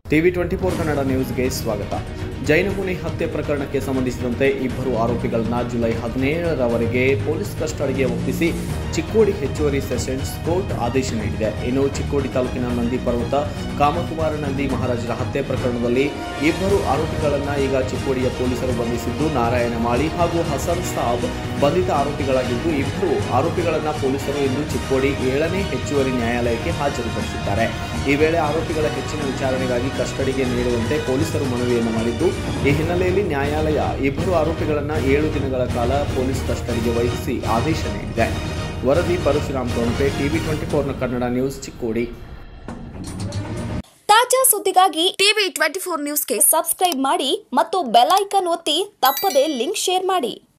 TV twenty four Kannada ನ್ಯೂಸ್ಗೆ ಸ್ವಾಗತ ಜೈನಮುನಿ ಹತ್ಯೆ ಪ್ರಕರಣಕ್ಕೆ ಸಂಬಂಧಿಸಿದಂತೆ ಇಬ್ಬರು ಆರೋಪಿಗಳನ್ನ ಜುಲೈ ಹದಿನೇಳರವರೆಗೆ ಪೊಲೀಸ್ ಕಸ್ಟಡಿಗೆ ಒಪ್ಪಿಸಿ ಚಿಕ್ಕೋಡಿ ಹೆಚ್ಚುವರಿ ಸೆಷನ್ಸ್ ಕೋರ್ಟ್ ಆದೇಶ ನೀಡಿದೆ ಇನ್ನು ಚಿಕ್ಕೋಡಿ ತಾಲೂಕಿನ ನಂದಿ ಪರ್ವತ ಕಾಮಕುಮಾರ ನಂದಿ ಮಹಾರಾಜರ ಹತ್ಯೆ ಪ್ರಕರಣದಲ್ಲಿ ಇಬ್ಬರು ಆರೋಪಿಗಳನ್ನ ಈಗ ಚಿಕ್ಕೋಡಿಯ ಪೊಲೀಸರು ಬಂಧಿಸಿದ್ದು ನಾರಾಯಣ ಮಾಳಿ ಹಾಗೂ ಹಸನ್ ಸಾಬ್ ಬಂಧಿತ ಆರೋಪಿಗಳಾಗಿದ್ದು ಇಬ್ಬರು ಆರೋಪಿಗಳನ್ನ ಪೊಲೀಸರು ಇಂದು ಚಿಕ್ಕೋಡಿ ಏಳನೇ ಹೆಚ್ಚುವರಿ ನ್ಯಾಯಾಲಯಕ್ಕೆ ಹಾಜರುಪಡಿಸಿದ್ದಾರೆ ಈ ವೇಳೆ ಆರೋಪಿಗಳ ಹೆಚ್ಚಿನ ವಿಚಾರಣೆಗಾಗಿ ಕಸ್ಟಡಿಗೆ ನೀಡುವಂತೆ ಪೊಲೀಸರು ಮನವಿಯನ್ನು ಮಾಡಿದ್ದು ಈ ಹಿನ್ನೆಲೆಯಲ್ಲಿ ನ್ಯಾಯಾಲಯ ಇಬ್ಬರು ಆರೋಪಿಗಳನ್ನ ಏಳು ದಿನಗಳ ಕಾಲ ಪೊಲೀಸ್ ಕಸ್ಟಡಿಗೆ ವಹಿಸಿ ಆದೇಶ ನೀಡಿದೆ ವರದಿ ಪರಶುರಾಮ್ ತೋಣಪೆ ಟಿವಿ ಟ್ವೆಂಟಿ ಫೋರ್ನ ಕನ್ನಡ ನ್ಯೂಸ್ ಚಿಕ್ಕೋಡಿ ತಾಜಾ ಸುದ್ದಿಗಾಗಿ ಟಿವಿ ಟ್ವೆಂಟಿ ಫೋರ್ ನ್ಯೂಸ್ಗೆ ಸಬ್ಸ್ಕ್ರೈಬ್ ಮಾಡಿ ಮತ್ತು ಬೆಲ್ ಐಕಾನ್ ಒತ್ತಿ ತಪ್ಪದೇ ಲಿಂಕ್ ಶೇರ್ ಮಾಡಿ